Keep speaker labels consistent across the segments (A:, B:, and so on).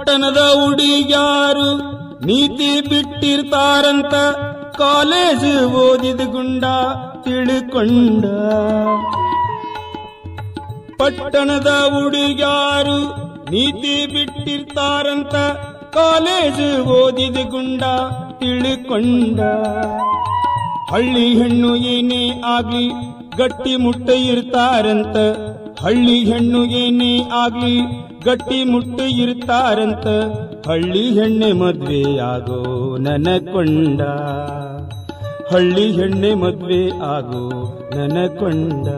A: ಪಟ್ಟಣದ ಹುಡುಗ್ಯಾರು ನೀತಿ ಬಿಟ್ಟಿರ್ತಾರಂತ ಕಾಲೇಜ್ ಓದಿದ ಗುಂಡ ತಿಳ್ಕೊಂಡ ಪಟ್ಟಣದ ಹುಡುಗ್ಯಾರು ನೀತಿ ಬಿಟ್ಟಿರ್ತಾರಂತ ಕಾಲೇಜ್ ಓದಿದ ಗುಂಡ ತಿಳ್ಕೊಂಡ ಹಳ್ಳಿ ಹೆಣ್ಣು ಏನೇ ಆಗ್ಲಿ ಗಟ್ಟಿ ಮುಟ್ಟ ಇರ್ತಾರಂತ ಹಳ್ಳಿ ಹೆಣ್ಣು ಏನೇ ಆಗ್ಲಿ ಗಟ್ಟಿ ಮುಟ್ಟ ಇರ್ತಾರಂತ ಹಳ್ಳಿ ಹೆಣ್ಣೆ ಮದ್ವೆ ಆಗೋ ನನಕೊಂಡ ಹಳ್ಳಿ ಹೆಣ್ಣೆ ಮದ್ವೆ ಆಗೋ ನನಕೊಂಡ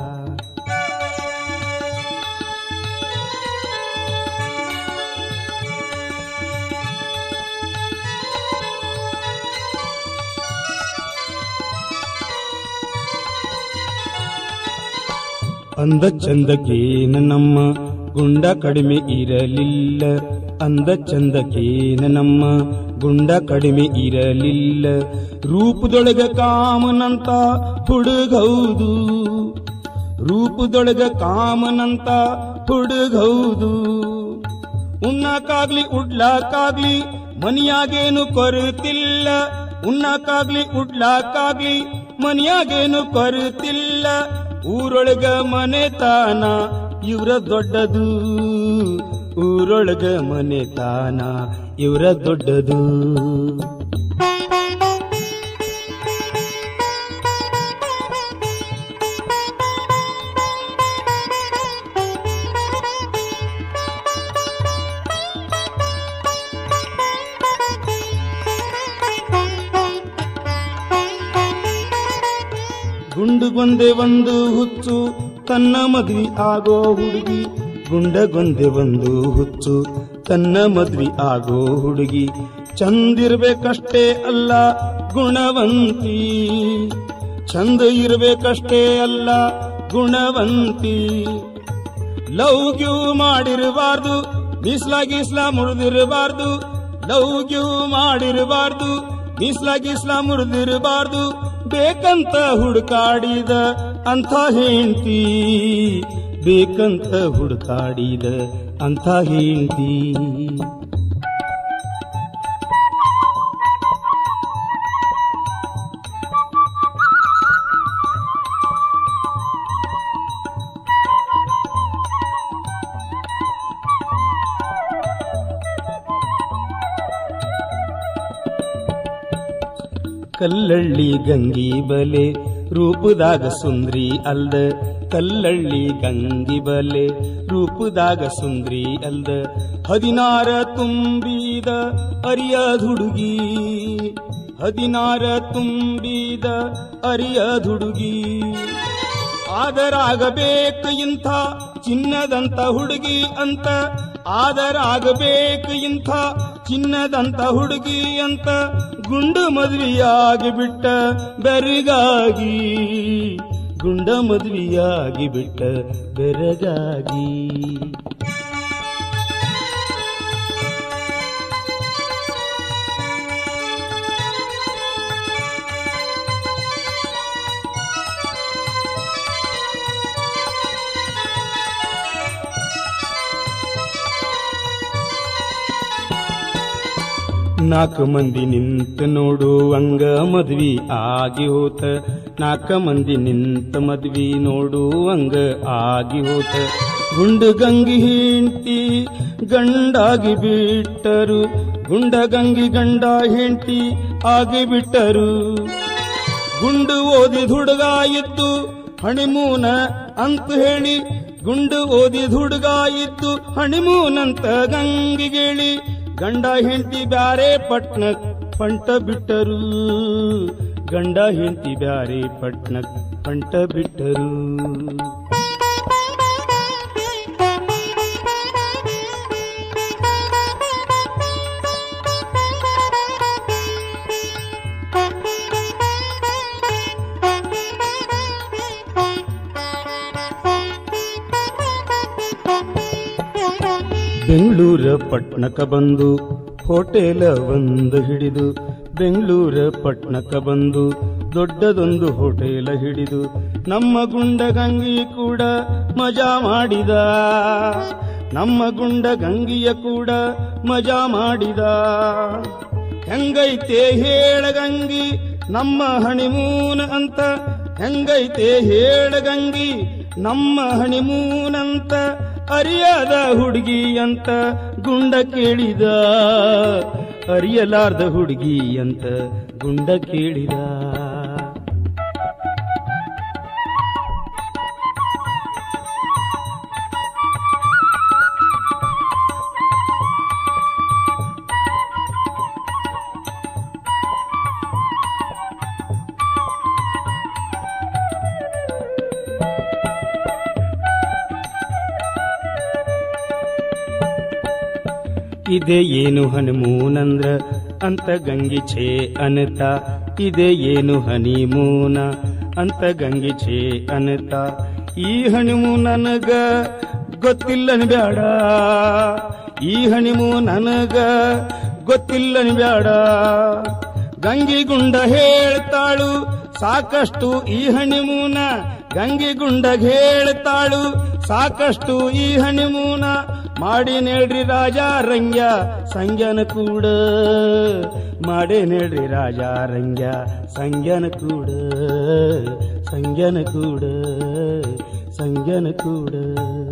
A: ಅಂದ ಚಂದಕೇನ ನಮ್ಮ ಗುಂಡ ಕಡಿಮೆ ಇರಲಿಲ್ಲ ಅಂದ ಚಂದಕೇನ ನಮ್ಮ ಗುಂಡ ಕಡಿಮೆ ಇರಲಿಲ್ಲ ರೂಪದೊಳಗ ಕಾಮನಂತ ಹುಡುಗೌದು ರೂಪದೊಳಗ ಕಾಮನಂತ ಹುಡುಗೌದು ಉಣ್ಣಕ್ಕಾಗ್ಲಿ ಉಡ್ಲಾಕ್ಕಾಗ್ಲಿ ಮನಿಯಾಗೇನು ಕೊರತಿಲ್ಲ ಉಣ್ಣಕ್ಕಾಗ್ಲಿ ಉಡ್ಲಾಕ್ಕಾಗ್ಲಿ ಮನಿಯಾಗೇನು ಕೊರತಿಲ್ಲ ಊರೊಳಗ ಮನೆತಾನ ಇವ್ರ ದೊಡ್ಡದು ಊರೊಳಗ ಮನೆತಾನ ಇವ್ರ ದೊಡ್ಡದು ಗುಂಡುಗೊಂದೆ ಒಂದು ಹುಚ್ಚು ತನ್ನ ಮದ್ವಿ ಆಗೋ ಹುಡುಗಿ ಗುಂಡಗೊಂದೆ ಒಂದು ಹುಚ್ಚು ತನ್ನ ಮದ್ವಿ ಆಗೋ ಹುಡುಗಿ ಚಂದಿರ್ಬೇಕಷ್ಟೇ ಅಲ್ಲ ಗುಣವಂತಿ ಚಂದ ಇರ್ಬೇಕಷ್ಟೇ ಅಲ್ಲ ಗುಣವಂತಿ ಲವ್ ಗ್ಯೂ ಮಾಡಿರಬಾರ್ದು ಮೀಸ್ಲ ಗೀಸ್ಲ ಮುರಿದಿರಬಾರ್ದು ಲವ್ ಗ್ಯೂ ಮಾಡಿರಬಾರ್ದು ಮೀಸ್ಲ ಗೀಸ್ಲ ಮುರಿದಿರಬಾರ್ದು ಬೇಕಂತ ಹುಡುಕಾಡಿದ ಅಂಥ ಹೆಂಡ್ತಿ ಬೇಕಂತ ಹುಡುಕಾಡಿದ ಅಂಥ ಹೆಂಡ್ತಿ ಕಲ್ಲಳ್ಳಿ ಗಂಗಿ ಬಲೆ ರೂಪದಾಗ ಸುಂದ್ರಿ ಅಲ್ದ ಕಲ್ಲಳ್ಳಿ ಗಂಗಿ ಬಲೆ ರೂಪದಾಗ ಸುಂದ್ರಿ ಅಲ್ದ ಹದಿನಾರ ತುಂಬಿದ ಅರಿಯದ ಹುಡುಗಿ ಹದಿನಾರ ತುಂಬಿದ ಅರಿಯದ ಹುಡುಗಿ ಆದರಾಗಬೇಕು ಇಂಥ ಚಿನ್ನದಂತ ಹುಡುಗಿ ಅಂತ ಆದರಾಗಬೇಕು ಇಂಥ ಚಿನ್ನದಂತ ಹುಡುಗಿ ಅಂತ ಗುಂಡು ಮದ್ವಿಯಾಗಿ ಬಿಟ್ಟ ಬೆರಗಾಗಿ ಗುಂಡ ಮದ್ವಿಯಾಗಿ ಬಿಟ್ಟ ಬೆರಗಾಗಿ ನಾಲ್ಕು ಮಂದಿ ನಿಂತ ನೋಡು ಹಂಗ ಮದ್ವಿ ಆಗಿ ಹೋತ ನಾಲ್ಕ ಮಂದಿ ನಿಂತ ಮದ್ವಿ ನೋಡು ಹಂಗ ಆಗಿ ಹೋತ ಗುಂಡು ಗಂಗಿ ಹೆಂಡ್ತಿ ಗಂಡಾಗಿ ಬಿಟ್ಟರು ಗುಂಡ ಗಂಗಿ ಗಂಡ ಹೆಂಡ್ತಿ ಆಗಿ ಬಿಟ್ಟರು ಗುಂಡು ಓದಿದ ಹುಡುಗ ಇದ್ದು ಹಣಿಮೂನ ಅಂತ ಹೇಳಿ ಗುಂಡು ಓದಿದ ಹುಡುಗ ಇದ್ದು ಹಣಿಮೂನ್ ಅಂತ ಗಂಗಿಗೇಳಿ ಗಂಡ ಹೆಂಡತಿ ಬ್ಯಾರೆ ಪಟ್ನ ಪಂಟ ಬಿಟ್ಟರು ಗಂಡ ಹೆಂಡತಿ ಬ್ಯಾರೆ ಪಟ್ನ ಪಂಟ ಬಿಟ್ಟರು ಬೆಂಗಳೂರ ಪಟ್ನಕ ಬಂದು ಹೋಟೆಲ ಒಂದು ಹಿಡಿದು ಬೆಂಗಳೂರ ಪಟ್ನಕ ಬಂದು ದೊಡ್ಡದೊಂದು ಹೋಟೆಲ ಹಿಡಿದು ನಮ್ಮ ಗುಂಡಗಂಗಿ ಕೂಡ ಮಜಾ ಮಾಡಿದ ನಮ್ಮ ಗುಂಡ ಗಂಗಿಯ ಕೂಡ ಮಜಾ ಮಾಡಿದ ಹೆಂಗೈತೆ ಹೇಳ ಗಂಗಿ ನಮ್ಮ ಹಣಿಮೂನ್ ಅಂತ ಹೆಂಗೈತೆ ಹೇಳ ಗಂಗಿ ನಮ್ಮ ಹಣಿಮೂನ್ ಅಂತ ಅರಿಯದ ಹುಡುಗಿ ಅಂತ ಗುಂಡ ಕೇಳಿದ ಅರಿಯಲಾರ್ದ ಹುಡುಗಿ ಅಂತ ಗುಂಡ ಕೇಳಿದ ಇದೇ ಏನು ಹನುಮೂನಂದ್ರ ಅಂತ ಗಂಗಿ ಛೇ ಅನತ ಇದೇ ಏನು ಹನಿಮೂನ ಅಂತ ಗಂಗಿ ಛೇ ಅನತ ಈ ಹಣಿಮೂ ನನಗ ಗೊತ್ತಿಲ್ಲನ್ ಬ್ಯಾಡ ಈ ಹಣಿಮೂ ನನಗ ಗೊತ್ತಿಲ್ಲನ್ ಬ್ಯಾಡ ಗಂಗಿ ಗುಂಡ ಹೇಳ್ತಾಳು ಸಾಕಷ್ಟು ಈ ಹಣಿಮೂನ ಗಂಗಿ ಗುಂಡಗ್ ಹೇಳ್ತಾಳು ಸಾಕಷ್ಟು ಈ ಹಣಿಮೂನ ಮಾಡಿ ನೇಳ್ರಿ ರಾಜ ರಂಗ್ಯ ಸಂಜ್ಞನ ಕೂಡ ಮಾಡಿ ನೇಳ್ರಿ ರಾಜ ರಂಗ್ಯ ಸಂಜ್ಞನ ಕೂಡ ಸಂಜ್ಞನ ಕೂಡ ಸಂಜ್ಞನ ಕೂಡ